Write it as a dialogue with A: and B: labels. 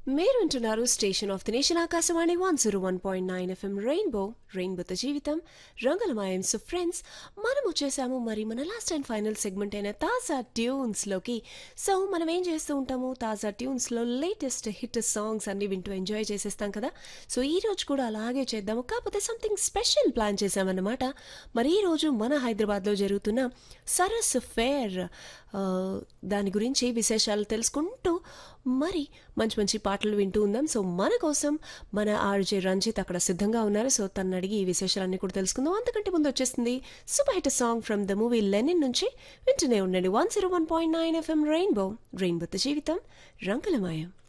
A: మీరు వింటున్నారు station of the nation Akashvani one zero one point nine FM rainbow రెయిన్బోతో జీవితం రంగులమాయం సో ఫ్రెండ్స్ మనం వచ్చేసాము మరి మన లాస్ట్ అండ్ ఫైనల్ సెగ్మెంట్ అయిన తాజా ట్యూన్స్లోకి సో మనం ఏం చేస్తూ ఉంటాము తాజా ట్యూన్స్లో లేటెస్ట్ హిట్ సాంగ్స్ అన్ని వింటూ ఎంజాయ్ చేసేస్తాం కదా సో ఈ రోజు కూడా అలాగే చేద్దాము కాకపోతే సంథింగ్ స్పెషల్ ప్లాన్ చేశామన్నమాట మరి ఈ రోజు మన హైదరాబాద్లో జరుగుతున్న సరస్ ఫేర్ ఆ, దాని గురించి విశేషాలు తెలుసుకుంటూ మరి మంచి మంచి పాటలు వింటూ ఉందాం సో మన కోసం మన ఆర్జే రంజిత్ అక్కడ సిద్ధంగా ఉన్నారు సో తను అడిగి ఈ విశేషాలన్నీ కూడా తెలుసుకుందాం అంతకంటే ముందు వచ్చేస్తుంది super hit song from the movie Lenin నుంచి వింటూనే ఉండండి one zero one point nine FM rainbow రెయిన్బోతో జీవితం రంగులమాయం